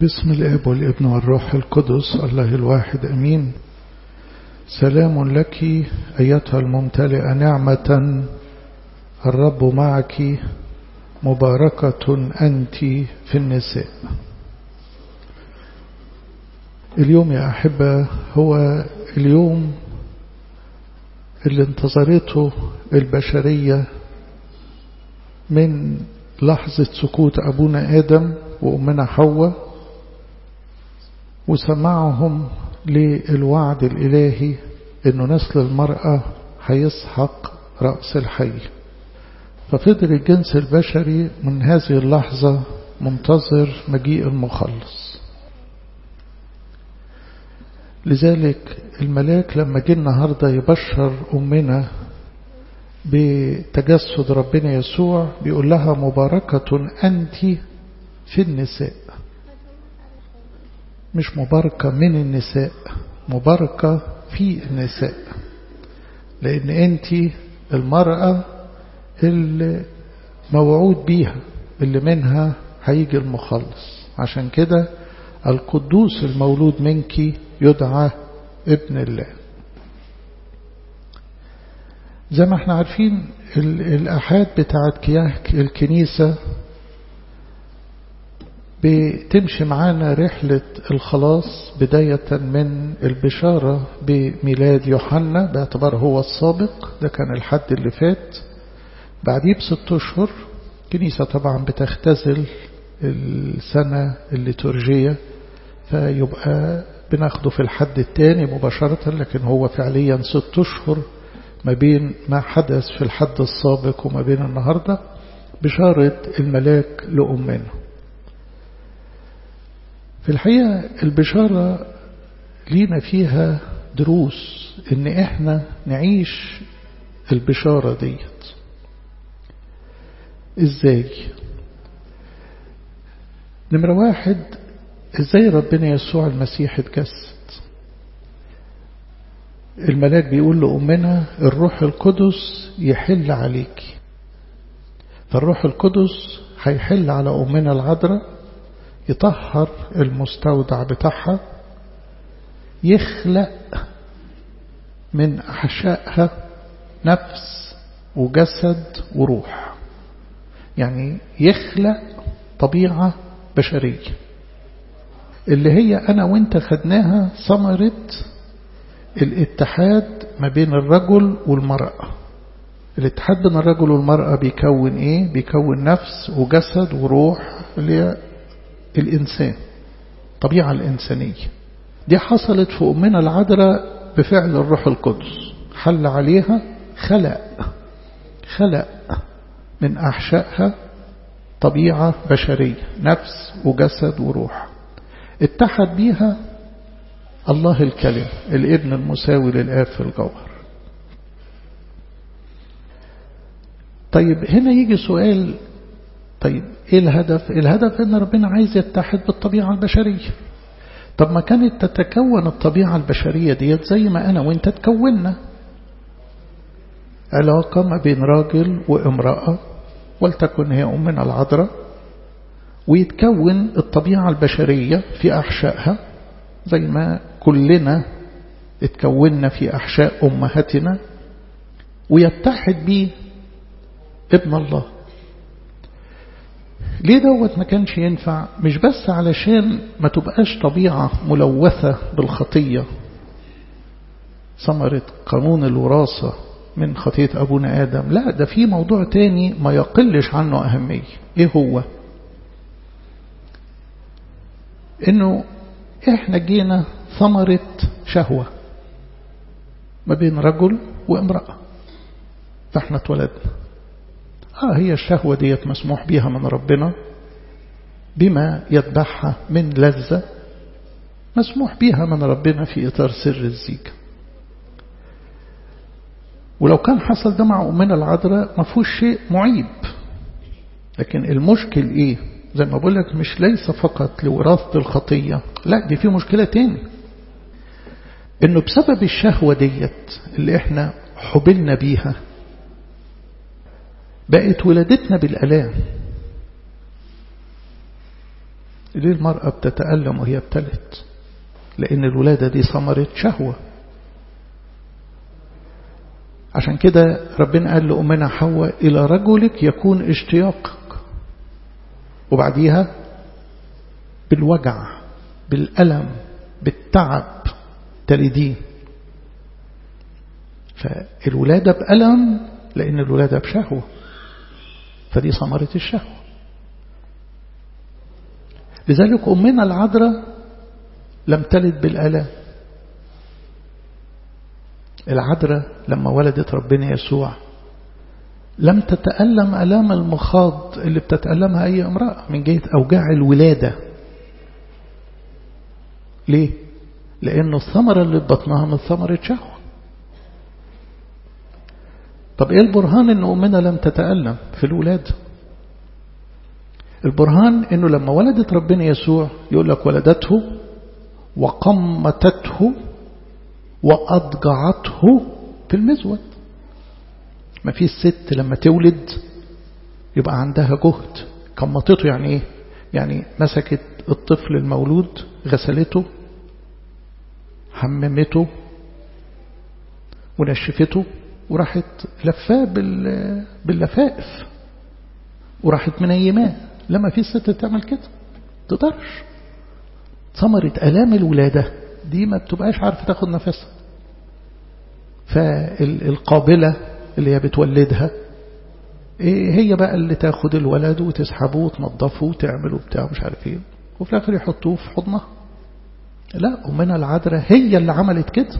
بسم الاب والابن والروح القدس الله الواحد امين سلام لك ايتها الممتلئه نعمه الرب معك مباركه انت في النساء اليوم يا احبه هو اليوم اللي انتظرته البشريه من لحظه سكوت ابونا ادم وامنا حواء وسمعهم للوعد الإلهي أنه نسل المرأة هيسحق رأس الحي ففضل الجنس البشري من هذه اللحظة منتظر مجيء المخلص لذلك الملاك لما جه النهارده يبشر أمنا بتجسد ربنا يسوع بيقول لها مباركة أنت في النساء مش مباركة من النساء مباركة في النساء لأن أنت المرأة اللي موعود بيها اللي منها هيجي المخلص عشان كده القدوس المولود منك يدعى ابن الله زي ما احنا عارفين الأحاد بتاعت كياك الكنيسة بتمشي معانا رحلة الخلاص بداية من البشارة بميلاد يوحنا باعتبار هو السابق ده كان الحد اللي فات بعديه بست أشهر كنيسة طبعا بتختزل السنة الليتورجية فيبقى بناخده في الحد الثاني مباشرة لكن هو فعليا ست أشهر ما بين ما حدث في الحد السابق وما بين النهاردة بشارة الملاك لأمنا في الحقيقة البشارة لينا فيها دروس ان احنا نعيش البشارة ديت ازاي نمرة واحد ازاي ربنا يسوع المسيح اتجسد الملاك بيقول لأمنا الروح القدس يحل عليك فالروح القدس هيحل على أمنا العذراء يطهر المستودع بتاعها يخلق من أحشائها نفس وجسد وروح يعني يخلق طبيعة بشرية اللي هي أنا وانت خدناها ثمرة الاتحاد ما بين الرجل والمرأة الاتحاد بين الرجل والمرأة بيكون ايه بيكون نفس وجسد وروح اللي هي الإنسان طبيعة الإنسانية دي حصلت في أمنا العذراء بفعل الروح القدس حل عليها خلق خلق من أحشائها طبيعة بشرية نفس وجسد وروح اتحد بيها الله الكلم الابن المساوي للآب في الجوهر طيب هنا يجي سؤال طيب ايه الهدف الهدف ان ربنا عايز يتحد بالطبيعة البشرية طب ما كانت تتكون الطبيعة البشرية ديت زي ما انا وانت تكوننا علاقة ما بين راجل وامرأة ولتكن هي أمنا العذراء ويتكون الطبيعة البشرية في أحشائها زي ما كلنا اتكوننا في أحشاء أمهاتنا ويتحد به ابن الله ليه دوت ما كانش ينفع مش بس علشان ما تبقاش طبيعة ملوثة بالخطية ثمرة قانون الوراثة من خطية أبونا آدم لا ده في موضوع تاني ما يقلش عنه أهمية إيه هو إنه إحنا جينا ثمرة شهوة ما بين رجل وامرأة فإحنا اتولدنا آه هي الشهوة ديت مسموح بيها من ربنا بما يتبعها من لذة مسموح بيها من ربنا في إطار سر الزيجة ولو كان حصل ده مع أمنا العذراء ما فيهوش شيء معيب لكن المشكل إيه زي ما بقول لك مش ليس فقط لوراثة الخطية لا دي في مشكلة تاني إنه بسبب الشهوة ديت اللي إحنا حبلنا بيها بقت ولادتنا بالألام ليه المرأة بتتألم وهي ابتلت لأن الولادة دي ثمرة شهوة عشان كده ربنا قال لأمنا حواء إلى رجلك يكون اشتياقك وبعديها بالوجع بالألم بالتعب تلدين فالولادة بألم لأن الولادة بشهوة فدي ثمرة الشهوة لذلك أمنا العذراء لم تلد بالألام العذراء لما ولدت ربنا يسوع لم تتألم ألام المخاض اللي بتتألمها أي امرأة من جهة أوجاع الولادة ليه؟ لأنه الثمرة اللي بطنها من ثمرة شهوة طب إيه البرهان أن أمنا لم تتألم في الولادة البرهان أنه لما ولدت ربنا يسوع يقول لك ولدته وقمتته وأضجعته في المزود ما في الست لما تولد يبقى عندها جهد قمطته يعني ايه يعني مسكت الطفل المولود غسلته حممته ونشفته وراحت لفاه باللفائف وراحت منيماه لما في الست تعمل كده تقدرش ثمرة ألام الولادة دي ما بتبقاش عارفة تاخد نفسها فالقابلة اللي هي بتولدها هي بقى اللي تاخد الولد وتسحبه وتنظفه وتعمله بتاع مش عارف ايه وفي الاخر يحطوه في حضنها لا أمنا العذراء هي اللي عملت كده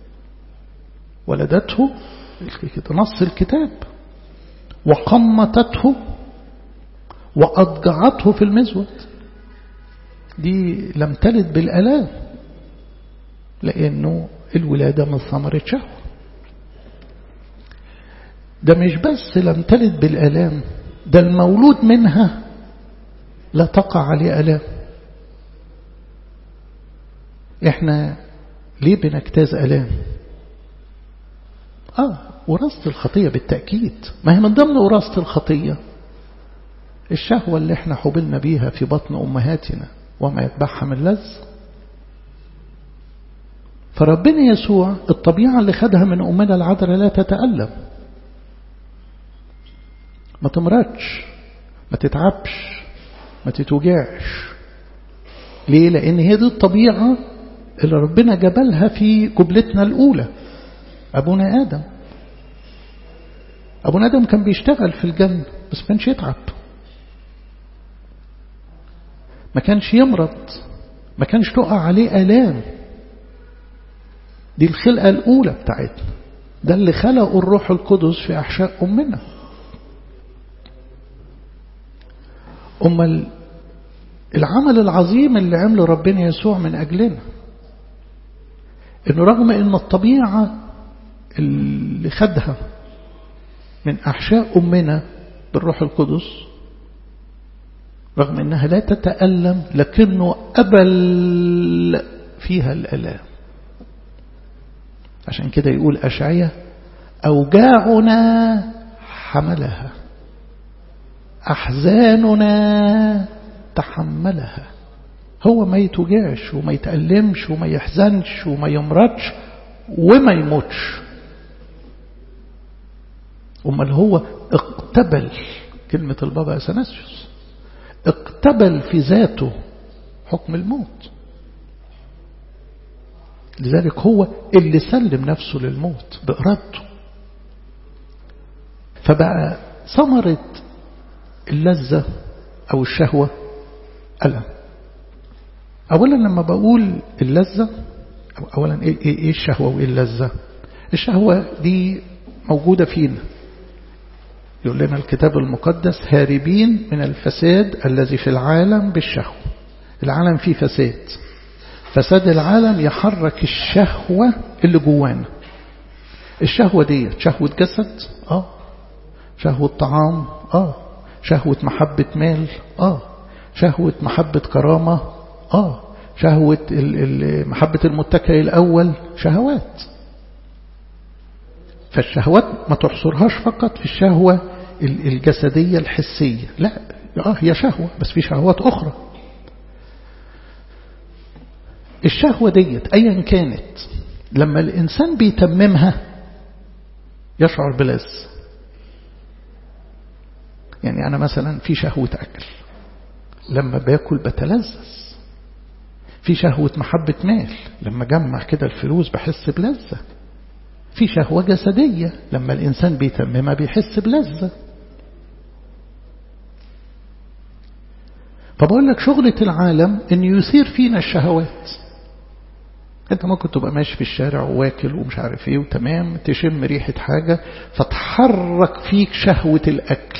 ولدته نص الكتاب وقمتته وأضجعته في المزود دي لم تلد بالألام لأنه الولادة من ثمرة شهوة ده مش بس لم تلد بالألام ده المولود منها لا تقع عليه ألام احنا ليه بنجتاز ألام آه وراثة الخطية بالتأكيد ما هي من ضمن وراثة الخطية الشهوة اللي احنا حبلنا بيها في بطن أمهاتنا وما يتبعها من لذ فربنا يسوع الطبيعة اللي خدها من أمنا العذراء لا تتألم ما تمرضش ما تتعبش ما تتوجعش ليه لأن هي دي الطبيعة اللي ربنا جبلها في جبلتنا الأولى أبونا آدم أبونا آدم كان بيشتغل في الجنة بس ما كانش يتعب ما كانش يمرض ما كانش تقع عليه آلام دي الخلقة الأولى بتاعتنا ده اللي خلقه الروح القدس في أحشاء أمنا أم العمل العظيم اللي عمله ربنا يسوع من أجلنا إنه رغم إن الطبيعة اللي خدها من أحشاء أمنا بالروح القدس رغم أنها لا تتألم لكنه أبل فيها الألام عشان كده يقول أشعية أوجاعنا حملها أحزاننا تحملها هو ما يتوجعش وما يتألمش وما يحزنش وما يمرضش وما يموتش أمال هو اقتبل كلمة البابا أثناسيوس اقتبل في ذاته حكم الموت لذلك هو اللي سلم نفسه للموت بإرادته فبقى ثمرة اللذة أو الشهوة ألم أولا لما بقول اللذة أولا إيه, إيه الشهوة وإيه اللذة الشهوة دي موجودة فينا يقول لنا الكتاب المقدس هاربين من الفساد الذي في العالم بالشهوة العالم فيه فساد فساد العالم يحرك الشهوة اللي جوانا الشهوة دي شهوة جسد اه شهوة طعام اه شهوة محبة مال اه شهوة محبة كرامة اه شهوة محبة المتكئ الأول شهوات فالشهوات ما تحصرهاش فقط في الشهوة الجسدية الحسية لا آه هي شهوة بس في شهوات أخرى الشهوة ديت أيا كانت لما الإنسان بيتممها يشعر بلذ يعني أنا مثلا في شهوة أكل لما باكل بتلذذ في شهوة محبة مال لما جمع كده الفلوس بحس بلذة في شهوة جسدية لما الإنسان بيتممها بيحس بلذة فبقول لك شغلة العالم أن يثير فينا الشهوات انت ممكن تبقى ماشي في الشارع وواكل ومش عارف ايه وتمام تشم ريحة حاجة فتحرك فيك شهوة الأكل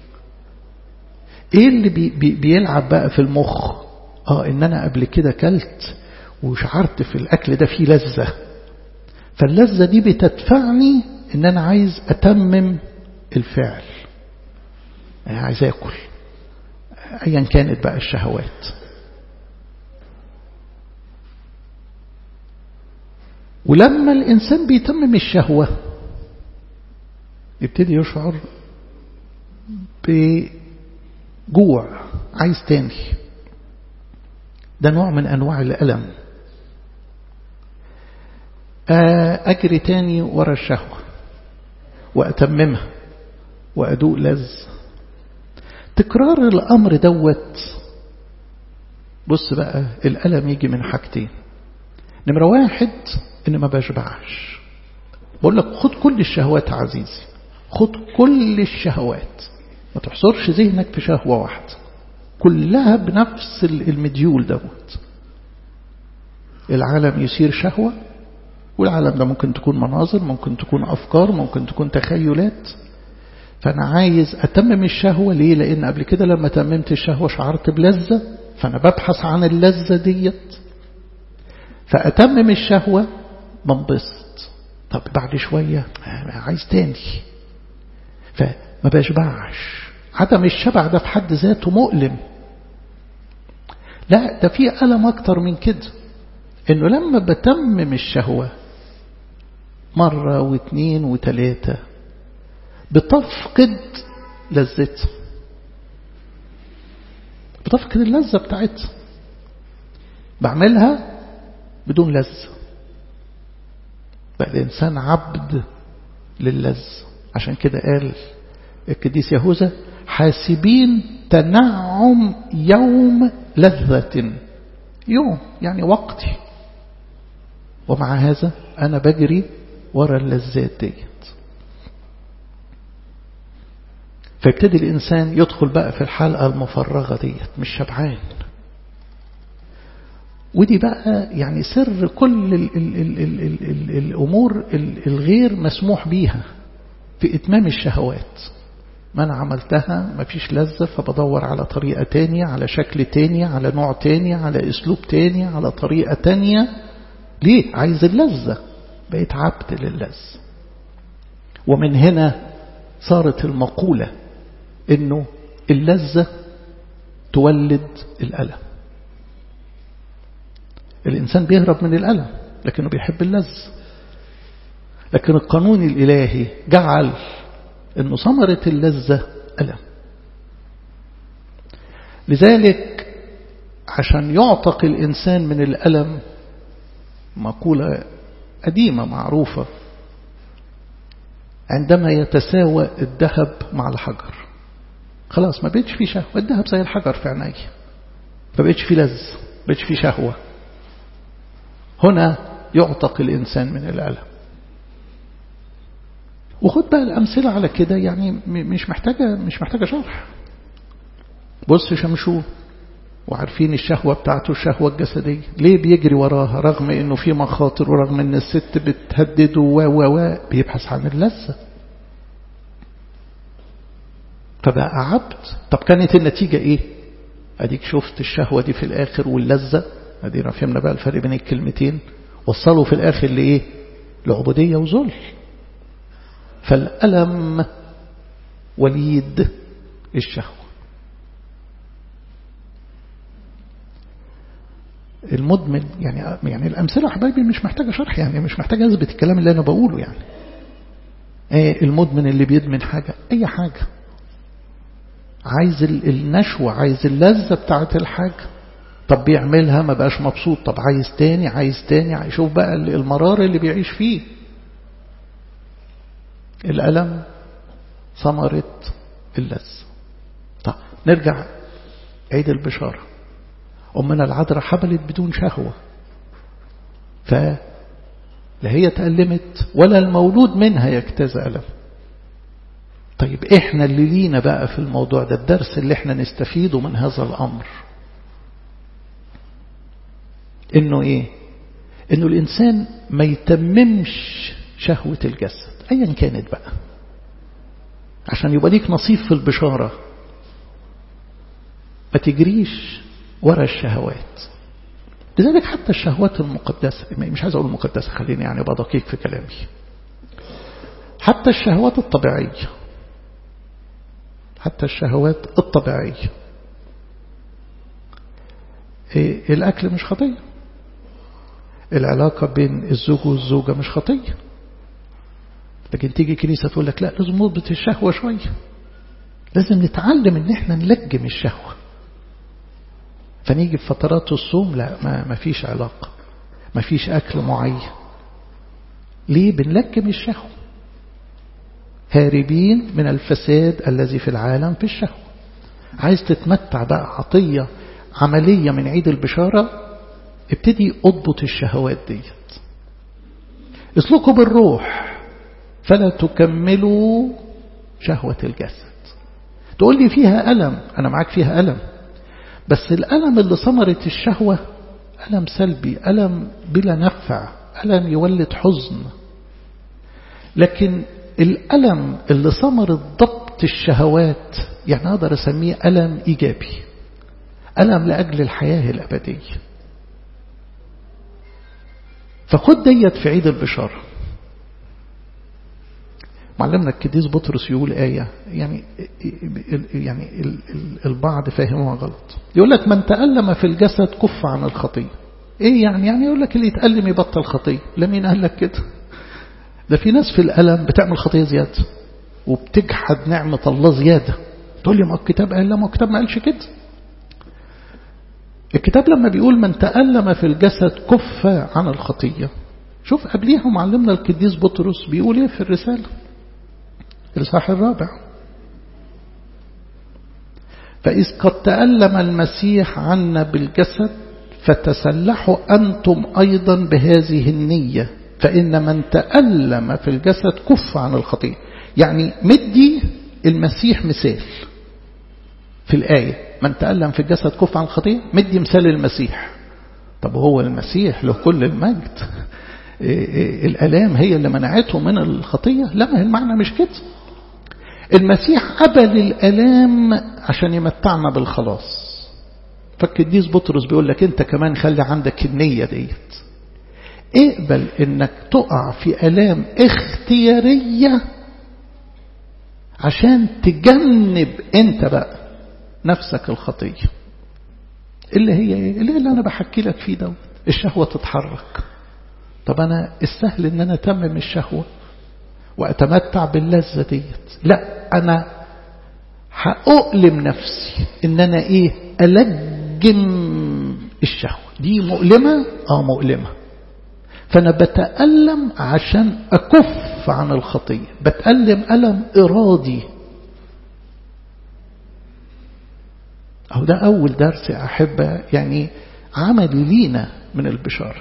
ايه اللي بي بي بيلعب بقى في المخ اه ان انا قبل كده كلت وشعرت في الاكل ده فيه لذة فاللذة دي بتدفعني ان انا عايز اتمم الفعل يعني عايز اكل ايا كانت بقى الشهوات ولما الانسان بيتمم الشهوة يبتدي يشعر بجوع عايز تاني ده نوع من أنواع الألم أجري تاني ورا الشهوة وأتممها وأدوق لذ تكرار الأمر دوت بص بقى الألم يجي من حاجتين نمرة واحد إن ما بشبعش بقول لك خد كل الشهوات عزيزي خد كل الشهوات ما تحصرش ذهنك في شهوة واحدة كلها بنفس المديول دوت العالم يصير شهوة والعالم ده ممكن تكون مناظر ممكن تكون أفكار ممكن تكون تخيلات فأنا عايز أتمم الشهوة ليه لأن قبل كده لما تممت الشهوة شعرت بلذة فأنا ببحث عن اللذة ديت فأتمم الشهوة بنبسط طب بعد شوية عايز تاني فما بشبعش عدم الشبع ده في حد ذاته مؤلم لا ده في ألم أكتر من كده إنه لما بتمم الشهوة مرة واثنين وثلاثة بتفقد لذتها بتفقد اللذة بتاعتها بعملها بدون لذة بقى الإنسان عبد للذة عشان كده قال القديس يهوذا حاسبين تنعم يوم لذة يوم يعني وقتي ومع هذا أنا بجري ورا اللذات ديت فيبتدي الإنسان يدخل بقى في الحلقة المفرغة ديت مش شبعان ودي بقى يعني سر كل ال ال ال ال ال ال الأمور الغير مسموح بيها في إتمام الشهوات ما أنا عملتها ما فيش لذة فبدور على طريقة تانية على شكل تاني على نوع تاني على أسلوب تاني على طريقة تانية ليه عايز اللذة بقيت عبد للذة ومن هنا صارت المقولة انه اللذة تولد الألم الإنسان بيهرب من الألم لكنه بيحب اللذة لكن القانون الإلهي جعل أنه ثمرة اللذة ألم لذلك عشان يعتق الإنسان من الألم مقولة قديمة معروفة عندما يتساوى الذهب مع الحجر خلاص ما بقتش في شهوة الذهب زي الحجر في عيني ما بقتش في لذ ما بقتش في شهوة هنا يعتق الإنسان من الألم وخد بقى الأمثلة على كده يعني مش محتاجة مش محتاجة شرح بص شمشون وعارفين الشهوة بتاعته الشهوة الجسدية ليه بيجري وراها رغم انه في مخاطر ورغم ان الست بتهدده و و و بيبحث عن اللذة فبقى عبد طب كانت النتيجة ايه اديك شفت الشهوة دي في الاخر واللذة ادينا فهمنا بقى الفرق بين الكلمتين وصلوا في الاخر لايه لعبودية وذل فالألم وليد الشهوة المدمن يعني يعني الأمثلة حبايبي مش محتاجة شرح يعني مش محتاجة أثبت الكلام اللي أنا بقوله يعني ايه المدمن اللي بيدمن حاجة أي حاجة عايز النشوة عايز اللذة بتاعت الحاجة طب بيعملها ما بقاش مبسوط طب عايز تاني عايز تاني شوف بقى المرار اللي بيعيش فيه الألم ثمرة اللذة طب نرجع عيد البشارة أمنا العذراء حبلت بدون شهوة فلا هي تألمت ولا المولود منها يجتاز ألم طيب احنا اللي لينا بقى في الموضوع ده الدرس اللي احنا نستفيده من هذا الأمر انه ايه انه الانسان ما يتممش شهوة الجسد ايا كانت بقى عشان يبقى ليك نصيب في البشارة ما تجريش ورا الشهوات لذلك حتى الشهوات المقدسة مش عايز أقول المقدسة خليني يعني أبقى دقيق في كلامي حتى الشهوات الطبيعية حتى الشهوات الطبيعية إيه الأكل مش خطية العلاقة بين الزوج والزوجة مش خطية لكن تيجي كنيسة تقول لك لا لازم نضبط الشهوة شوية لازم نتعلم ان احنا نلجم الشهوة فنيجي في فترات الصوم لا ما, ما فيش علاقة ما فيش أكل معين ليه بنلجم الشهوة هاربين من الفساد الذي في العالم في الشهوة عايز تتمتع بقى عطية عملية من عيد البشارة ابتدي اضبط الشهوات ديت اسلكوا بالروح فلا تكملوا شهوة الجسد تقول لي فيها ألم أنا معاك فيها ألم بس الألم اللي ثمرت الشهوة ألم سلبي ألم بلا نفع ألم يولد حزن لكن الألم اللي ثمرت ضبط الشهوات يعني أقدر أسميه ألم إيجابي ألم لأجل الحياة الأبدية فخد ديت في عيد البشارة معلمنا الكديس بطرس يقول آية يعني يعني البعض فاهمها غلط يقول لك من تألم في الجسد كف عن الخطية ايه يعني يعني يقول لك اللي يتألم يبطل خطية لمين قال لك كده ده في ناس في الألم بتعمل خطية زيادة وبتجحد نعمة الله زيادة تقول لي ما الكتاب قال لا ما الكتاب ما قالش كده الكتاب لما بيقول من تألم في الجسد كف عن الخطية شوف قبليها معلمنا القديس بطرس بيقول ايه في الرسالة الإصحاح الرابع فإذ قد تألم المسيح عنا بالجسد فتسلحوا أنتم أيضا بهذه النية فإن من تألم في الجسد كف عن الخطية يعني مدي المسيح مثال في الآية من تألم في الجسد كف عن الخطية مدي مثال المسيح طب هو المسيح له كل المجد الألام هي اللي منعته من الخطية لا ما المعنى مش كده المسيح قبل الألام عشان يمتعنا بالخلاص فالقديس بطرس بيقول لك انت كمان خلي عندك النية ديت اقبل انك تقع في ألام اختيارية عشان تجنب انت بقى نفسك الخطية اللي هي ايه اللي, اللي انا بحكي لك فيه دوت الشهوة تتحرك طب انا السهل ان انا اتمم الشهوة واتمتع باللذة ديت لا انا هأؤلم نفسي ان انا ايه ألجم الشهوة دي مؤلمة اه مؤلمة فانا بتألم عشان اكف عن الخطية بتألم ألم ارادي أو ده أول درس أحب يعني عملي لينا من البشارة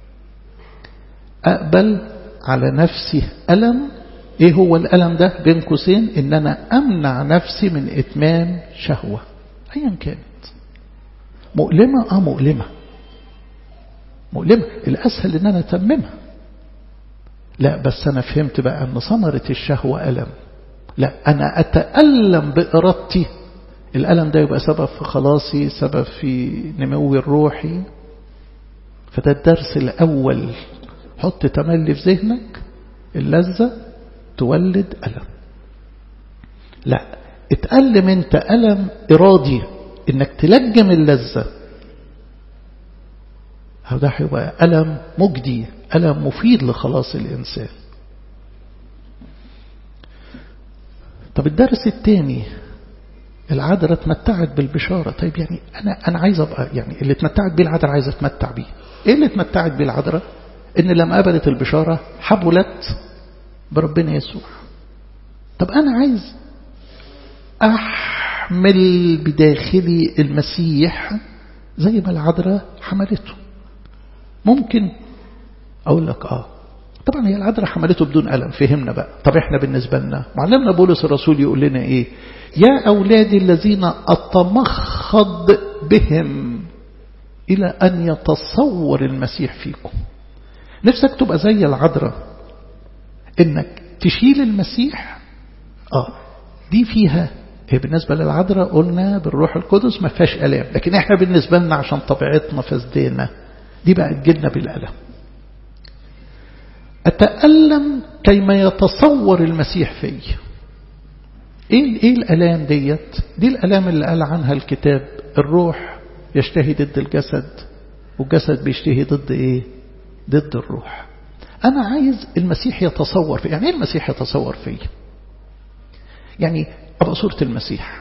أقبل على نفسي ألم إيه هو الألم ده بين قوسين إن أنا أمنع نفسي من إتمام شهوة أيا كانت مؤلمة آه مؤلمة مؤلمة الأسهل إن أنا أتممها لا بس أنا فهمت بقى أن ثمرة الشهوة ألم لا أنا أتألم بإرادتي الألم ده يبقى سبب في خلاصي سبب في نموي الروحي فده الدرس الأول حط تملي في ذهنك اللذة تولد ألم لا اتألم انت ألم إرادي انك تلجم اللذة هذا هيبقى ألم مجدي ألم مفيد لخلاص الإنسان طب الدرس الثاني العذراء اتمتعت بالبشارة طيب يعني أنا أنا عايز أبقى يعني اللي اتمتعت بيه العذراء عايز أتمتع بيه إيه اللي اتمتعت بيه العذراء إن لما قبلت البشارة حبلت بربنا يسوع طب أنا عايز أحمل بداخلي المسيح زي ما العذراء حملته ممكن أقول لك آه طبعا هي العذراء حملته بدون ألم فهمنا بقى طب احنا بالنسبة لنا معلمنا بولس الرسول يقول لنا ايه يا أولادي الذين أتمخض بهم إلى أن يتصور المسيح فيكم نفسك تبقى زي العذراء إنك تشيل المسيح آه دي فيها هي بالنسبة للعذراء قلنا بالروح القدس ما فيهاش ألام لكن احنا بالنسبة لنا عشان طبيعتنا فسدينا دي بقى تجيلنا بالألم أتألم كيما يتصور المسيح في إيه, إيه الألام ديت دي الألام اللي قال عنها الكتاب الروح يشتهي ضد الجسد والجسد بيشتهي ضد إيه ضد الروح أنا عايز المسيح يتصور في يعني إيه المسيح يتصور في يعني أبقى صورة المسيح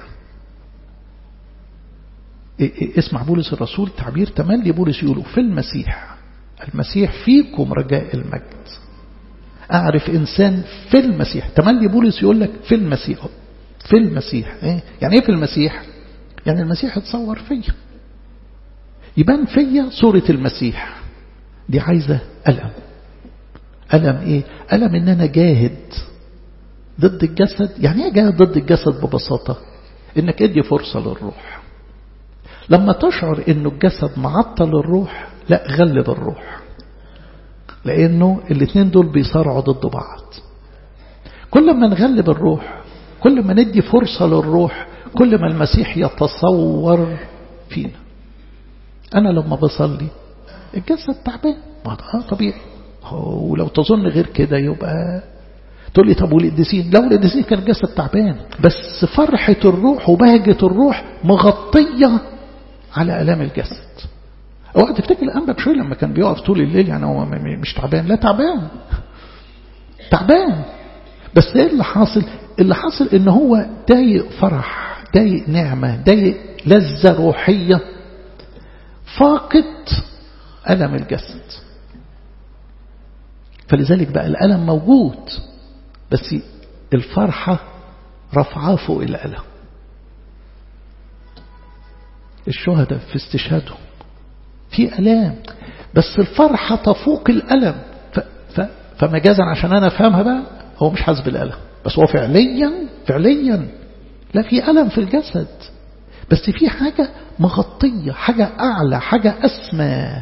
اسمع بولس الرسول تعبير تملي بولس يقوله في المسيح المسيح فيكم رجاء المجد أعرف إنسان في المسيح تملي بولس يقول لك في المسيح في المسيح إيه؟ يعني إيه في المسيح يعني المسيح اتصور فيا يبان فيا صورة المسيح دي عايزة ألم ألم إيه ألم إن أنا جاهد ضد الجسد يعني إيه جاهد ضد الجسد ببساطة إنك ادي فرصة للروح لما تشعر إنه الجسد معطل الروح لا غلب الروح لأنه الاثنين دول بيصارعوا ضد بعض كل ما نغلب الروح كل ما ندي فرصة للروح كل ما المسيح يتصور فينا أنا لما بصلي الجسد تعبان اه طبيعي ولو تظن غير كده يبقى تقول لي طب والقديسين لو القديسين كان الجسد تعبان بس فرحة الروح وبهجة الروح مغطية على ألام الجسد اوعى تفتكر الانبا بشوي لما كان بيقف طول الليل يعني هو مش تعبان لا تعبان تعبان بس ايه اللي حاصل اللي حاصل ان هو ضايق فرح ضايق نعمة ضايق لذة روحية فاقد ألم الجسد فلذلك بقى الألم موجود بس الفرحة رفعاه فوق الألم الشهداء في استشهادهم في ألام بس الفرحة تفوق الألم ف ف فمجازا عشان أنا أفهمها بقى هو مش حاسس بالألم بس هو فعليا فعليا لا في ألم في الجسد بس في حاجة مغطية حاجة أعلى حاجة أسمى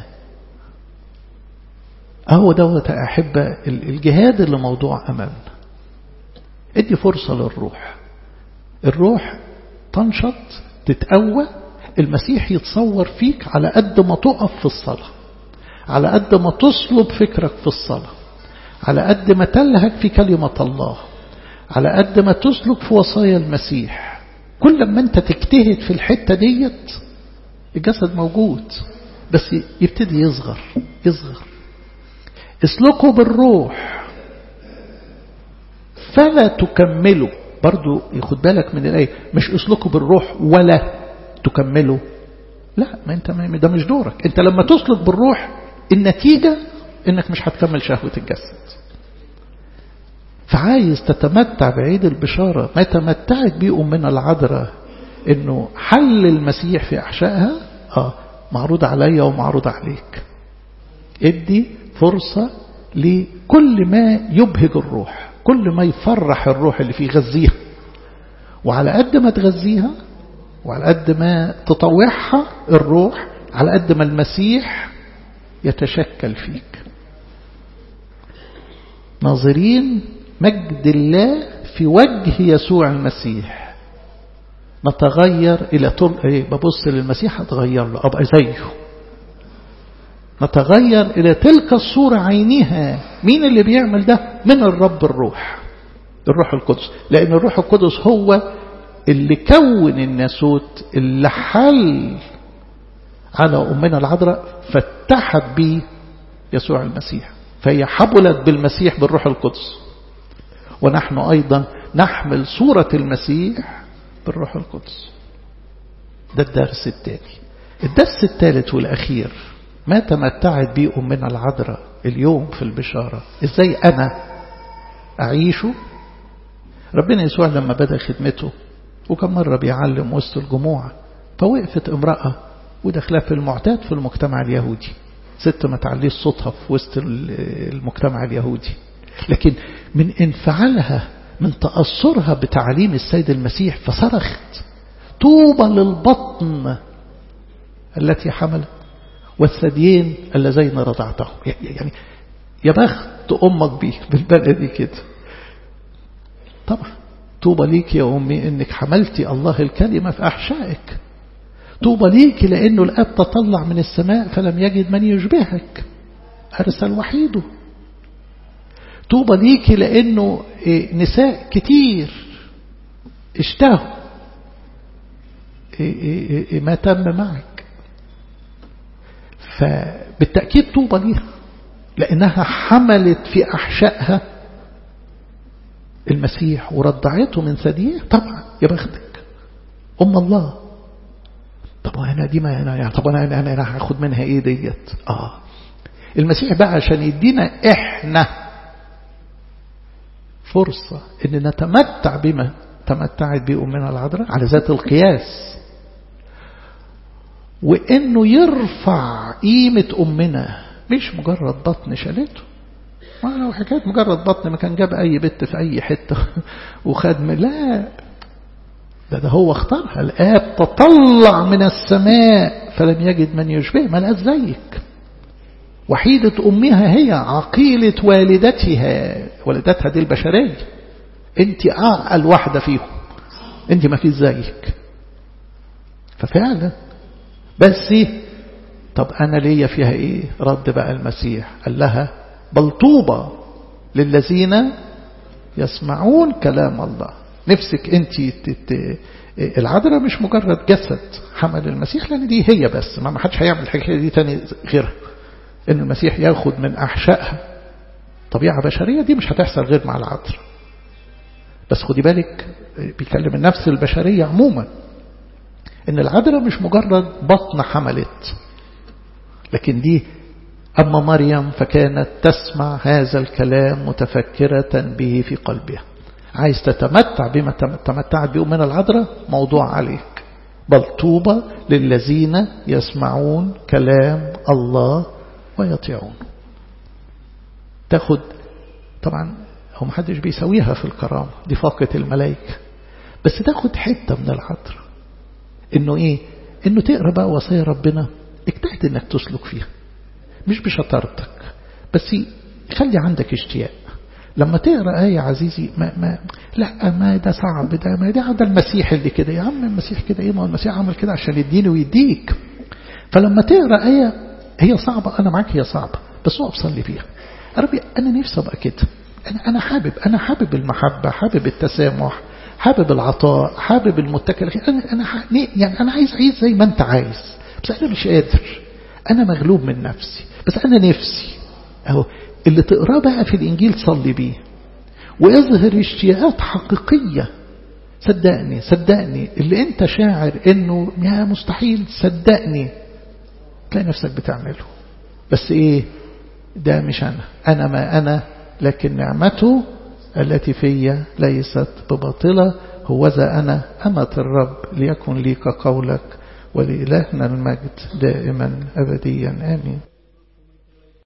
أهو دوت أحب الجهاد اللي موضوع أمامنا ادي فرصة للروح الروح تنشط تتقوى المسيح يتصور فيك على قد ما تقف في الصلاة على قد ما تصلب فكرك في الصلاة على قد ما تلهج في كلمة الله على قد ما تسلك في وصايا المسيح كل ما انت تجتهد في الحتة ديت الجسد موجود بس يبتدي يصغر يصغر اسلكوا بالروح فلا تكملوا برضو ياخد بالك من الآية مش اسلكوا بالروح ولا تكمله لا ما انت ما ده مش دورك انت لما تسلك بالروح النتيجة انك مش هتكمل شهوة الجسد فعايز تتمتع بعيد البشارة ما تمتعت بيه أمنا العذراء انه حل المسيح في أحشائها اه معروض عليا ومعروض عليك ادي فرصة لكل ما يبهج الروح كل ما يفرح الروح اللي فيه غذيها وعلى قد ما تغذيها وعلى قد ما تطوعها الروح على قد ما المسيح يتشكل فيك ناظرين مجد الله في وجه يسوع المسيح نتغير إلى طول إيه ببص للمسيح أتغير له أبقى زيه نتغير إلى تلك الصورة عينها مين اللي بيعمل ده من الرب الروح الروح القدس لأن الروح القدس هو اللي كون الناسوت اللي حل على أمنا العذراء فتحت به يسوع المسيح فهي حبلت بالمسيح بالروح القدس ونحن أيضا نحمل صورة المسيح بالروح القدس ده الدرس الثاني الدرس الثالث والأخير ما تمتعت به أمنا العذراء اليوم في البشارة إزاي أنا أعيشه ربنا يسوع لما بدأ خدمته وكم مرة بيعلم وسط الجموع فوقفت امرأة ودخلها في المعتاد في المجتمع اليهودي ست ما تعليش صوتها في وسط المجتمع اليهودي لكن من انفعالها من تأثرها بتعليم السيد المسيح فصرخت طوبى للبطن التي حملت والثديين اللذين رضعته يعني يا بخت أمك بيه بالبلدي كده طبعا طوبى ليك يا أمي إنك حملتي الله الكلمة في أحشائك طوبى ليك لأنه الأب تطلع من السماء فلم يجد من يشبهك أرسل وحيده طوبى ليك لأنه نساء كتير اشتهوا ما تم معك فبالتأكيد طوبى ليها لأنها حملت في أحشائها المسيح ورضعته من ثديه طبعا يا بختك أم الله طب أنا دي ما أنا يعني طب أنا أنا, أنا هاخد منها إيه ديت آه المسيح بقى عشان يدينا إحنا فرصة إن نتمتع بما تمتعت به أمنا العذراء على ذات القياس وإنه يرفع قيمة أمنا مش مجرد بطن شالته ما لو حكاية مجرد بطن ما كان جاب أي بنت في أي حتة وخد من لا ده, ده هو اختارها الآب تطلع من السماء فلم يجد من يشبه ما لقاش زيك وحيدة أمها هي عقيلة والدتها والدتها دي البشرية انت أعقل واحدة فيهم انت ما فيش زيك ففعلا بس طب أنا ليا فيها إيه رد بقى المسيح قال لها بل طوبى للذين يسمعون كلام الله نفسك انت تت... العذراء مش مجرد جسد حمل المسيح لان دي هي بس ما حدش هيعمل الحكايه دي تاني غيرها ان المسيح ياخد من احشائها طبيعه بشريه دي مش هتحصل غير مع العذراء بس خدي بالك بيكلم النفس البشريه عموما ان العذراء مش مجرد بطن حملت لكن دي أما مريم فكانت تسمع هذا الكلام متفكرة به في قلبها عايز تتمتع بما تمتعت به من العذراء موضوع عليك بل طوبى للذين يسمعون كلام الله ويطيعون تاخد طبعا هو محدش بيسويها في الكرامة دي فاقة الملائكة بس تاخد حتة من العذراء انه ايه انه تقرا بقى وصايا ربنا اجتهد انك تسلك فيها مش بشطارتك بس خلي عندك اشتياق لما تقرا آية عزيزي ما ما لا ما ده صعب ده ما ده ده المسيح اللي كده يا عم المسيح كده ايه ما هو المسيح عمل كده عشان يديني ويديك فلما تقرا آية هي صعبة أنا معاك هي صعبة بس اقف صلي فيها ربي أنا نفسي أبقى كده أنا أنا حابب أنا حابب المحبة حابب التسامح حابب العطاء حابب المتكل أنا أنا يعني أنا عايز عايز زي ما أنت عايز بس أنا مش قادر أنا مغلوب من نفسي بس أنا نفسي أهو اللي تقراه بقى في الإنجيل صلي بيه ويظهر اشتياقات حقيقية صدقني صدقني اللي انت شاعر انه يا مستحيل صدقني تلاقي نفسك بتعمله بس ايه ده مش انا انا ما انا لكن نعمته التي في ليست بباطلة هوذا أنا أمة الرب ليكن لي كقولك ولإلهنا المجد دائما أبديا آمين